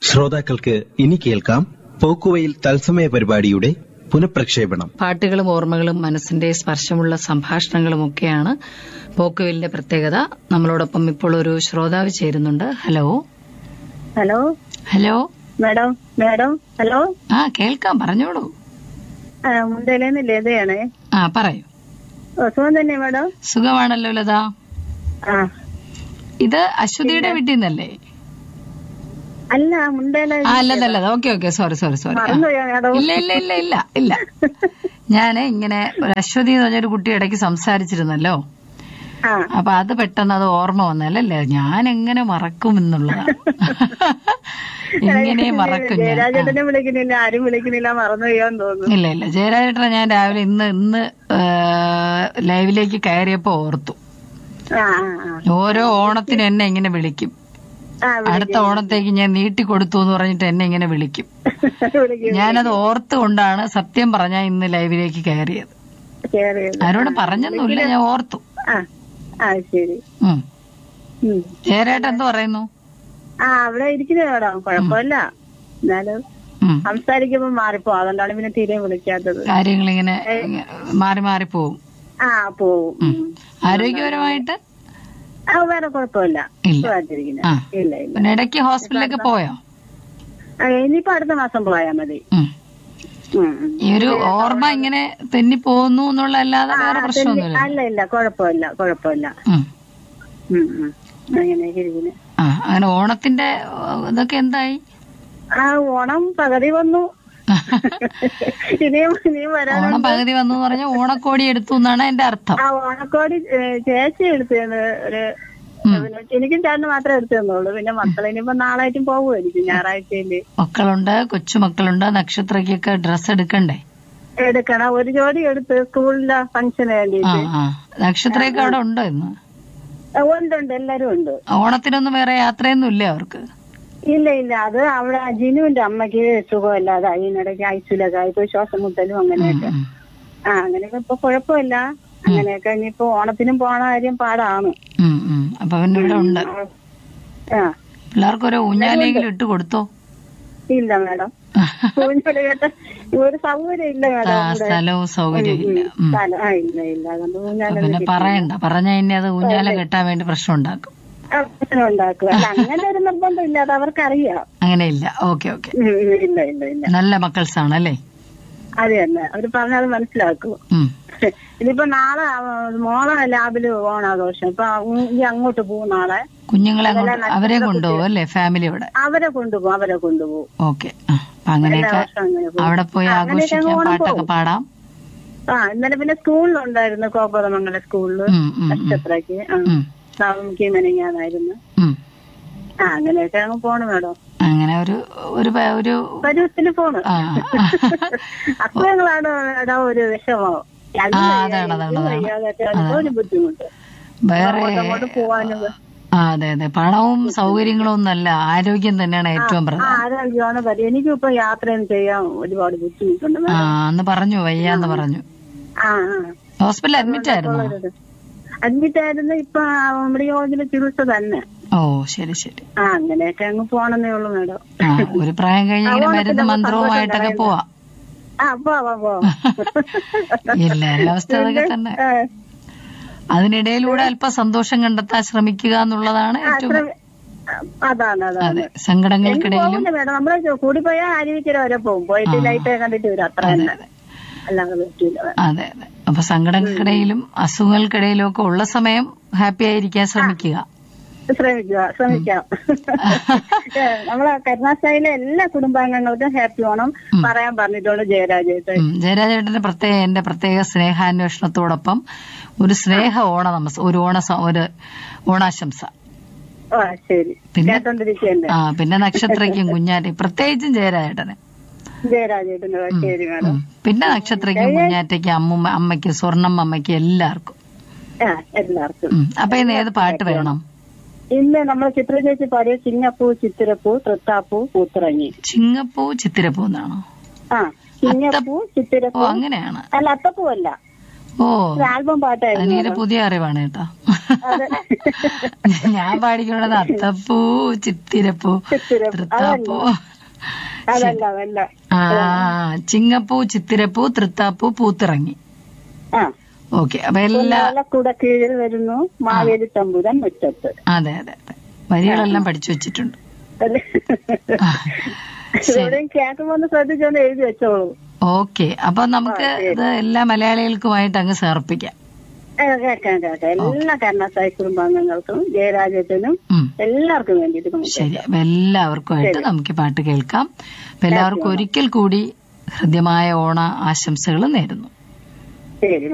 ശ്രോതാക്കൾക്ക് ഇനി കേൾക്കാം പോക്കുവയിൽ തത്സമയ പരിപാടിയുടെ പുനഃപ്രക്ഷേപണം പാട്ടുകളും ഓർമ്മകളും മനസ്സിന്റെ സ്പർശമുള്ള സംഭാഷണങ്ങളും ഒക്കെയാണ് പോക്കുവലിന്റെ പ്രത്യേകത നമ്മളോടൊപ്പം ഇപ്പോൾ ഒരു ശ്രോതാവ് ചേരുന്നുണ്ട് hello hello hello madam madam hello ആ കേൾക്കാം പറഞ്ഞോളൂ ആ, മുണ്ടേലേന്ന് ലതയാണ് ആ പറയൂ ഓ, സുഖം തന്നെ മാഡം സുഖമാണല്ലോ ലത ആ ഇത് അശ്വതിയുടെ വീട്ടിൽ നിന്നല്ലേ അല്ല മുണ്ടേല ആ അല്ലതല്ലത് okay okay sorry sorry sorry മറന്നുപോയോ മാഡം ഇല്ല ഇല്ല ഇല്ല ഇല്ല ഇല്ല ഞാന് ഇങ്ങനെ ഒരു അശ്വതി എന്ന് പറഞ്ഞൊരു കുട്ടി ഇടയ്ക്ക് സംസാരിച്ചിരുന്നല്ലോ ആ അപ്പൊ അത് പെട്ടെന്ന് അത് ഓർമ്മ വന്നല്ലേ ഞാൻ എങ്ങനെ മറക്കും എന്നുള്ളതാണ് എങ്ങനെ മറക്കും ഞാൻ ആ. ജയരാജേട്ടനെ വിളിക്കുന്നില്ല ആരും വിളിക്കുന്നില്ല മറന്നുപോയോന്ന് തോന്നുന്നു ഇല്ല ഇല്ല ജയരാജേട്ടനെ ഞാൻ രാവിലെ ഇന്ന് ഇന്ന് ആ, ലൈവിലേക്ക് കയറിയപ്പോ ഓർത്തു ആ ആ ആ. ഓരോ ഓണത്തിന് എന്നെ ഇങ്ങനെ വിളിക്കും ആ അടുത്ത ഓണത്തേക്ക് ഞാൻ നീട്ടി കൊടുത്തു എന്ന് പറഞ്ഞിട്ട് എന്നെ ഇങ്ങനെ വിളിക്കും വിളിക്കും ഞാനത് ഓർത്തുകൊണ്ടാണ് സത്യം പറഞ്ഞാൽ ഇന്ന് ലൈവിലേക്ക് കയറിയത് കേറി ആരോട് പറഞ്ഞൊന്നുമില്ല ഞാൻ ഓർത്തു ആ ആ ശരി ഉം. ഉം. ജയരായിട്ട് എന്ത് പറയുന്നു ആ അവിടെ ഇരിക്കുന്നത് മാഡം കുഴപ്പമില്ല എന്നാലും ഉം. സംസാരിക്കുമ്പോ മാറിപ്പോ അതുകൊണ്ടാണ് പിന്നെ തീരെ വിളിക്കാത്തത് കാര്യങ്ങളിങ്ങനെ ഇങ്ങനെ മാറി മാറി പോവും ആ പോവും ഉം. ആരോഗ്യപരമായിട്ട് ആ വേറെ കുഴപ്പമില്ല ഇല്ല. സുഖമായിട്ടിരിക്കുന്നു ആ. ഇല്ല ഇല്ല പിന്നെ ഇടയ്ക്ക് ഹോസ്പിറ്റലിലേക്ക് പോയോ ആ, ഇനിയിപ്പോ അടുത്ത മാസം പോയാ മതി ഉം. ഉം, ഉം. ഈ ഒരു ഓർമ്മ ഇങ്ങനെ തെന്നി പോകുന്നു എന്നുള്ള അല്ലാതെ വേറെ പ്രശ്നമൊന്നുമില്ല അല്ല ഇല്ല കുഴപ്പമില്ല കുഴപ്പമില്ല ഉം. ഉം, ഉം. അങ്ങനെയൊക്കെ ഇരിക്കുന്നു ആ അങ്ങനെ ഓണത്തിന്റെ ഏഹ്, ഇതൊക്കെ എന്തായി ആ ഓണം പകുതി വന്നു ഇനിയും ഇനിയും വരാൻ ഓണം പകുതി വന്നു എന്ന് പറഞ്ഞാൽ ഓണക്കോടി എടുത്തു എന്നാണ് എന്റെ അർത്ഥം ആ ഓണക്കോടി ഏ, ചേച്ചി എടുത്തത് ഒരു പിന്നെ എനിക്കും ചേട്ടന് മാത്രമേ എടുത്തു തന്നുള്ളൂ പിന്നെ മക്കൾ ഇനിയിപ്പോ നാളായിട്ടും പോകുമായിരിക്കും ഞായറാഴ്ചയില് മക്കളുണ്ട് കൊച്ചുമക്കളുണ്ട് നക്ഷത്രയ്ക്കൊക്കെ ഡ്രസ്സ് എടുക്കണ്ടേ എടുക്കണം ഒരു ജോഡി എടുത്ത് സ്കൂളിലെ ഫംഗ്ഷന് ആ വേണ്ടിയിട്ട് ആ നക്ഷത്രയൊക്കെ അവിടെ ഉണ്ടോ ഇന്ന് ആ, ഉണ്ട് ഉണ്ട് എല്ലാരും ഉണ്ട് ഓണത്തിനൊന്നും വേറെ യാത്രയൊന്നും ഇല്ലേ അവർക്ക് ഇല്ല ഇല്ല അത് അവിടെ ജിനുവിന്റെ അമ്മയ്ക്ക് സുഖമില്ലാതെ അതിനിടയ്ക്ക് ഐസിലൊക്കെ ആയിപ്പോ ശ്വാസം മുട്ടലും അങ്ങനെയൊക്കെ ഉം. ആ അങ്ങനെയൊക്കെ ഇപ്പൊ കുഴപ്പമില്ല അങ്ങനെയൊക്കെ ഇനിയിപ്പോ ഓണത്തിനും പോണ കാര്യം പാടാണ് ഉം, ഉം. അപ്പൊ പിന്നെ ഇവിടെ ഉണ്ട് ആ പിള്ളേർക്ക് ഒരു ഊഞ്ഞാലെങ്കിലും ഇട്ട് കൊടുത്തോ ഇല്ല മാഡം ഊഞ്ഞാല് കേട്ട ഒരു സൗകര്യം ഇല്ല ആ മാഡം ഇവിടെ. സ്ഥലവും സൗകര്യവും ഇല്ല ഉം. സ്ഥലം- ആ ഇല്ല ഇല്ല അതുകൊണ്ട് അപ്പൊ ഊഞ്ഞാലൊന്നും പിന്നെ പറയണ്ട പറഞ്ഞ ഇനി അത് ഊഞ്ഞാല കെട്ടാൻ വേണ്ടി പ്രശ്നം ഉണ്ടാക്കും ആ, പ്രശ്നം ഉണ്ടാക്കുക അല്ല അങ്ങനെ ഒരു നിർബന്ധം ഇല്ല അത് അവർക്കറിയാം അങ്ങനെ ഇല്ല ഓക്കെ ഓക്കെ ഉം, ഉം, ഇല്ല ഇല്ല ഇല്ല നല്ല മക്കൾസ് ആണല്ലേ അത് തന്നെ അവര് പറഞ്ഞത് മനസ്സിലാക്കും ഉം. ഇതിപ്പോ നാളെ അവ- മോളെ ലാബില് ഓണാഘോഷം ഇപ്പൊ ഉം ഇനി അങ്ങോട്ട് പോകും നാളെ കുഞ്ഞുങ്ങളെ അങ്ങോട്ട് അവരെ കൊണ്ടുപോകും അല്ലേ ഫാമിലി അവിടെ അവരെ കൊണ്ടുപോകും അവരെ കൊണ്ടുപോകും ഓക്കെ അപ്പൊ അങ്ങനെയൊക്കെ വർഷം അങ്ങനെ പോകും. അവിടെ പോയി ആ, അങ്ങനെയൊക്കെ ആഘോഷിക്കാം ഓണം പാട്ടൊക്കെ പോകും. പാടാം ആ ഇന്നലെ പിന്നെ സ്കൂളിലുണ്ടായിരുന്നു കോപ്പറമംഗല സ്കൂളില് ഉം, ഉം, ഉം. നക്ഷത്രക്ക് ഉം, നമുക്ക് മെനങ്ങാനായിരുന്നു ഉം. ആ അങ്ങനെയൊക്കെ അങ്ങ് പോണു മേഡം അങ്ങനെ ഒരു ഒരു പ- ഒരു പരുവത്തിന് പോണു ആ അസുഖങ്ങളാണ് മേഡം ഒരു വിഷമം അത് ആ, വയ്യ, അതാണ്, ഇത് അതാണ്, വയ്യ, അതൊക്കെ ആണ് ഒരു ബുദ്ധിമുട്ട് വേറെ അങ്ങോട്ട് അങ്ങോട്ട് പോവാനും ആ അതെ അതെ പണവും സൗകര്യങ്ങളും ഒന്നല്ല ആരോഗ്യം തന്നെയാണ് ഏറ്റവും ആ പ്രധാനം ആരോഗ്യമാണ് പരി എനിക്കും ഇപ്പൊ യാത്രയും ചെയ്യാൻ ഒരുപാട് ബുദ്ധിമുട്ടുണ്ട് ആ മേഡം. അന്ന് പറഞ്ഞു വയ്യാന്ന് പറഞ്ഞു ആ ഹോസ്പിറ്റലിൽ അഡ്മിറ്റ് ആയിരുന്നു അഡ്മിറ്റ് ആയിരുന്നു ഇപ്പൊ നമ്മുടെ യോജന ചികിത്സ തന്നെ ഓ ശരി ശരി ആ അങ്ങനെയൊക്കെ അങ്ങ് പോണെന്നേ ഉള്ളൂ മേഡം ആ ഒരു പ്രായം കഴിഞ്ഞ് ഇങ്ങനെ മരുന്ന് മന്ത്രവുമായിട്ടൊക്കെ പോവാം ആ പോവാ പോവാം എല്ലാവരുടെ അവസ്ഥ അതൊക്കെ തന്നെ ആ, അതിനിടയിലൂടെ അല്പം സന്തോഷം കണ്ടെത്താൻ ശ്രമിക്കുക എന്നുള്ളതാണ് ഏറ്റവും ശ്രമി- അതാണ് അതാണ് അതെ സങ്കടങ്ങൾക്കിടയിലും പോകില്ല മേഡം നമ്മള് കൂടി പോയാൽ അരുവിക്കര വരെ പോകും പോയിട്ട് ലൈറ്റ് കണ്ടിട്ട് വരും അത്ര തന്നെ അല്ലാതെ പറ്റൂല അതെ അതെ അപ്പൊ സങ്കടങ്ങൾക്കിടയിലും അസുഖങ്ങൾക്കിടയിലും ഒക്കെ ഉള്ള സമയം ഹാപ്പി ആയിരിക്കാൻ ശ്രമിക്കുക ശ്രമിക്കുക ശ്രമിക്കാം ഏ, നമ്മളെ കരുണാസായിലെ എല്ലാ കുടുംബാംഗങ്ങൾക്കും ഹാപ്പി ഓണം പറയാൻ പറഞ്ഞിട്ടുണ്ട് ജയരാജേട്ടൻ ഉം. ജയരാജേട്ടന്റെ പ്രത്യേക എന്റെ പ്രത്യേക സ്നേഹാന്വേഷണത്തോടൊപ്പം ഒരു സ്നേഹ ഓണ നമസ് ഒരു ഓണ സ- ഒരു ഓണാശംസ ഓ ശരി പിന്നെ? കേട്ടോണ്ടിരിക്കല്ലേ ആ പിന്നെ നക്ഷത്രയ്ക്കും കുഞ്ഞാറ്റയും പ്രത്യേകിച്ചും ജയരാജേട്ടന് ജയരാജേട്ടന് ശരി മാഡം ഉം. പിന്നെ നക്ഷത്രയ്ക്കും കുഞ്ഞാറ്റയ്ക്കും അമ്മുമ്മ അമ്മയ്ക്കും സ്വർണ്ണമ്മ അമ്മയ്ക്കും എല്ലാവർക്കും ആ എല്ലാവർക്കും ഉം. അപ്പൊ ഇന്ന് ഏത് പാട്ട് വേണം ഇന്ന് നമ്മൾ ചിത്ര ചേച്ചി പാടിയ ചിങ്ങപ്പൂ ചിത്തിരപ്പൂ തൃത്താപ്പൂ പൂത്തിറങ്ങി ചിങ്ങപ്പൂ ചിത്തിരപ്പൂ എന്നാണോ ആ ചിങ്ങപ്പൂ ഓ ചിത്തിരപ്പൂ അങ്ങനെയാണ് അല്ല അത്തപ്പൂ അല്ല ഓ ഒരു ആൽബം പാട്ടായിരുന്നു അനിയുടെ പുതിയ അറിവാണ് കേട്ടോ അതെ. ഞാൻ പാടിക്കുന്നത് അത്തപ്പൂ ചിത്തിരപ്പൂ ചിത്തിരപ്പൂ. തൃത്താപ്പൂ അതല്ല അതല്ല ആ ചിങ്ങപ്പൂ ചിത്തിരപ്പൂ തൃത്താപ്പൂ പൂത്തിറങ്ങി ആ ഓക്കെ അപ്പൊ എല്ലാ കൂടെ കീഴിൽ വരുന്നു മാവേലി തമ്പുരാൻ മുറ്റത്ത് അതെ അതെ അതെ വരികളെല്ലാം പഠിച്ചു വെച്ചിട്ടുണ്ട് അല്ലേ? ആ, ശരി എവിടെയും കേൾക്കുമ്പോ ഒന്ന് ശ്രദ്ധിച്ചൊന്ന് എഴുതി വെച്ചോളൂ ഓക്കെ അപ്പൊ നമുക്ക് ഇത് എല്ലാ മലയാളികൾക്കുമായിട്ട് അങ്ങ് സമർപ്പിക്കാം ഏ, കേൾക്കാം കേൾക്കാം എല്ലാ കർണാസായി കുടുംബാംഗങ്ങൾക്കും ജയരാജത്തിനും ഉം എല്ലാവർക്കും വേണ്ടിയിട്ട് നമുക്ക് ശരി അപ്പൊ എല്ലാവർക്കുമായിട്ട് നമുക്ക് ഈ പാട്ട് കേൾക്കാം അപ്പൊ എല്ലാവർക്കും ഒരിക്കൽ കൂടി ഹൃദ്യമായ ഓണ ആശംസകൾ നേരുന്നു ശരി